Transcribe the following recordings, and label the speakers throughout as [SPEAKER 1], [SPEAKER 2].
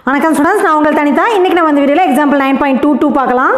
[SPEAKER 1] வணக்கம் ஸ்டூடெண்ட்ஸ் நான் உங்கள் தனிதா இன்றைக்கி நம்ம இந்த வீடியோவில் example nine point two two பார்க்கலாம்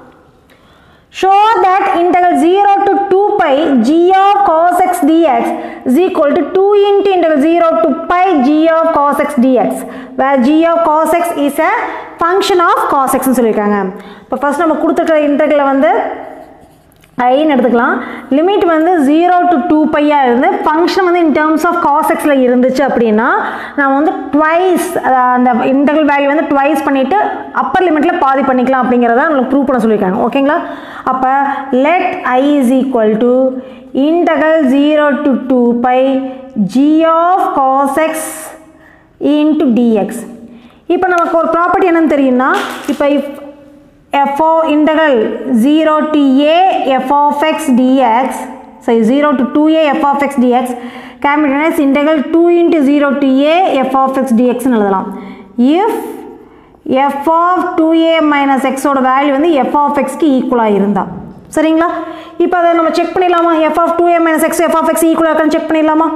[SPEAKER 1] show that integral 0 to 2 pi g of cos x dx is equal to 2 into integral 0 to pi g of cos x dx where g of cos x is a function of cos x னு சொல்லியிருக்காங்க இப்போ first நம்ம கொடுத்துருக்கிற இன்டர்களை வந்து ஐன்னு எடுத்துக்கலாம் limit வந்து zero to two பையாக இருந்து function வந்து இன் டேர்ம்ஸ் ஆஃப் காஸ் எக்ஸில் இருந்துச்சு அப்படின்னா நான் வந்து ட்வைஸ் அந்த இன்டர்வல் வேல்யூ வந்து ட்வைஸ் பண்ணிவிட்டு அப்பர் லிமிட்டில் பாதி பண்ணிக்கலாம் அப்படிங்கிறத நம்மளுக்கு ப்ரூவ் பண்ண சொல்லியிருக்காங்க ஓகேங்களா அப்போ let I is equal to integral zero to two pi g of cos x into dx இப்போ நமக்கு ஒரு ப்ராப்பர்ட்டி என்னன்னு தெரியும்னா இப்போ if f of integral 0 to a f of x dx so 0 to 2a f of x dx can be written as integral 2 into 0 to a f of x dx னு எழுதலாம் if f of 2a minus x ஓட value வந்து f of x க்கு ஈக்குவலாக இருந்தா சரிங்களா இப்போ அதை நம்ம செக் பண்ணிடலாமா f of 2a minus x f of x ஈக்குவலாக இருக்கான்னு செக் பண்ணிடலாமா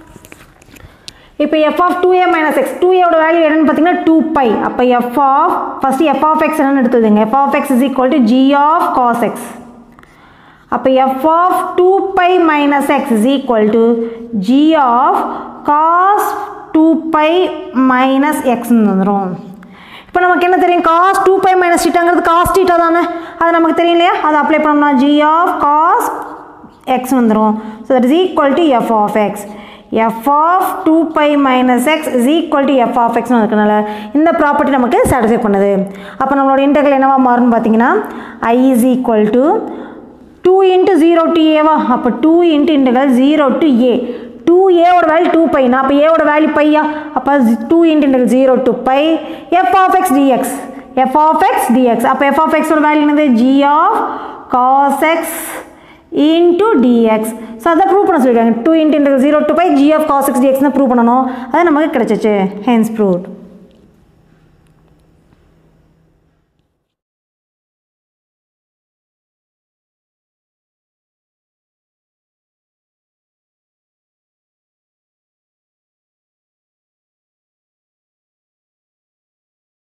[SPEAKER 1] இப்போ f of two a minus x two ஏவோட வேல்யூ என்னன்னு பார்த்தீங்கன்னா டூ பை அப்போ f of first f of x என்னன்னு எடுத்துதுங்க f of x is equal to g of cos x அப்போ f of two pi minus x is equal to g of cos two pi minus எக்ஸ்னு வந்துடும் இப்போ நமக்கு என்ன தெரியும் cos two pi minus டீட்டாங்கிறது காஸ் டீட்டா தானே அது நமக்கு தெரியும் இல்லையா அதை அப்ளை பண்ணோம்னா ஜி ஆஃப் காஸ் எக்ஸ் வந்துடும் so that is equal to f of x f of 2 pi minus x is equal to f of x இருக்கனால இந்த ப்ராப்பர்ட்டி நமக்கு சாட்டிஸ்ஃபை பண்ணுது அப்போ நம்மளோட இன்டெகிரல் என்னவா மாறும்னு பார்த்தீங்கன்னா i is equal to 2 into 0 to a வா அப்போ 2 into integral 0 to a 2a ஓட வேல்யூ 2 பை நான் அப்போ a ஓட வேல்யூ பையா அப்போ 2 into integral 0 to pi f of x dx f of x dx அப்போ f of x ஓட value என்னது g of cos x into dx so அதை prove பண்ண சொல்லியிருக்காங்க two into integral zero to pi g of cos x டிஎக்ஸ்னு prove பண்ணணும் அது நமக்கு கிடச்சிச்சு ஹென்ஸ் ப்ரூவ்ட்